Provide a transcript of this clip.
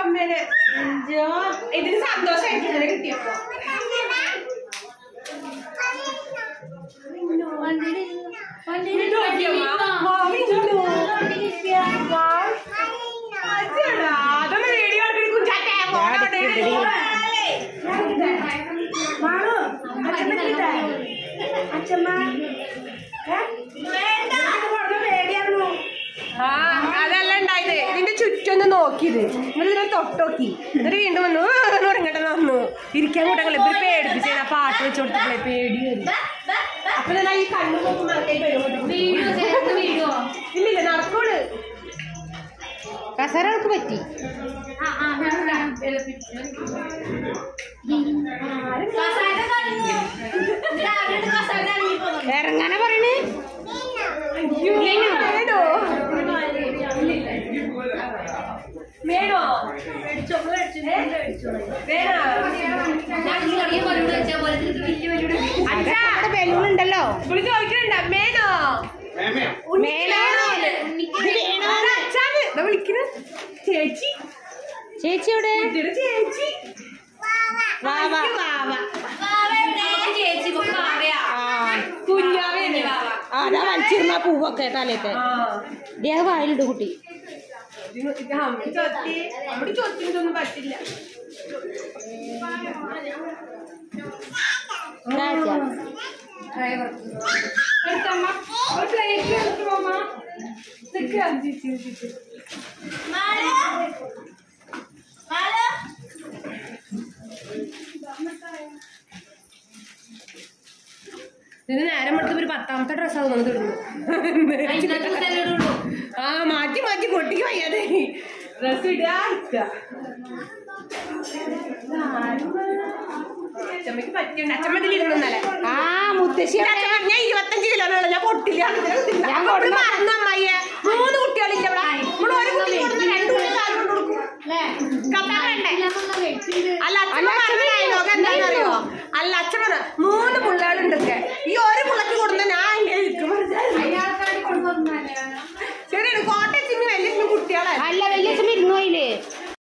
അമ്മേനെ ഇതിന് സന്തോഷമായിട്ട് കിട്ടിയപ്പോ ഇത് നോക്കിയോ, മാ? മാമി ഇങ്ങോട്ട് വാ. അതെടാ, അതൊന്ന് വീഡിയോ എടുക്കണി കുഞ്ചാറ്റെ. ഫോട്ടോ എടുക്കണി. ആ അതല്ല ഉണ്ടായത് ഇതിന്റെ ചുറ്റൊന്ന് നോക്കിയത് എന്നിട്ട് ഇതിനെ തൊട്ടോക്കി എന്നിട്ട് വീണ്ടും വന്നു ഉറങ്ങട്ടെ വന്നു ഇരിക്കാൻ കൂട്ടങ്ങളെ ഇവര് പേടിപ്പിച്ചേ ആ പാട്ട് വെച്ച് കൊടുത്തപ്പോഴേ പേടി വരും അപ്പൊ ഞാൻ ഈ കണ്ണു നോക്കുമ്പോ ഇല്ലില്ല നടക്കോള് കസരൾക്ക് പറ്റി ഇറങ്ങാനാ പറയണേ വേണോ വേണോ അച്ഛാ അവിടെ ബലൂൺ ഉണ്ടല്ലോ ഇവിടെ ചോദിക്കണ്ട മേനോ മേനാണോ ഇത് വേണോ അച്ഛാണ് ദാ വിളിക്കണ ചേച്ചി ചേച്ചി എവിടെ കുട്ടിയുടെ ചേച്ചി വാവ വാവ ആ കുഞ്ഞാവയാണ് ആ, അതാ വലിച്ചിരുന്ന പൂവൊക്കെ തലയത്തെ ആ ദേഹ വായിലിട് കുട്ടി ഇത് ഇത് അമ്മ ചൊത്തി അമ്മയുടെ ചൊത്തിട്ടൊന്നും പറ്റില്ല ഇതാ എടുത്തമ്മ ഒരു പ്ലേറ്റ് എടുത്തു അമ്മ നിൽക്കുക ചേച്ചി ചേച്ചി ഇത് നേരം എടുത്ത് ഒരു പത്താമത്തെ ഡ്രസ്സാ തോന്നുന്നു ഇടുന്നു ആ മാറ്റി മാറ്റി കൊട്ടിക്ക് വയ്യാതെ ഡ്രസ് ഇടാ ഇരിക്ക. അച്ചമ്മക്ക് പറ്റിയുണ്ട് അച്ചമ്മ ഇതിലിരുന്നു ഇന്നലെ ആ മുത്തശ്ശി എന്റെ അച്ഛൻ പറഞ്ഞ ഇരുപത്തഞ്ച് കിലോനുള്ള ഞാൻ പൊട്ടില്ല ഞാൻ കൊണ്ട് മറന്നു അമ്മായിയെ മൂന്ന് കുട്ടികളില്ല ഇവിടെ ഇവിടെ ഒരു കുട്ടി കൊടുത്ത് രണ്ട് കുട്ടി കാല് കൊണ്ട് കൊടുക്കും കത്താൻ വേണ്ടേ അല്ല അച്ഛൻ പറഞ്ഞ ഡയലോഗ് എന്താണെന്നറിയോ അല്ല അച്ഛൻ പറഞ്ഞ മൂന്ന് പിള്ളേരുണ്ടൊക്കെ ഈ ഒരു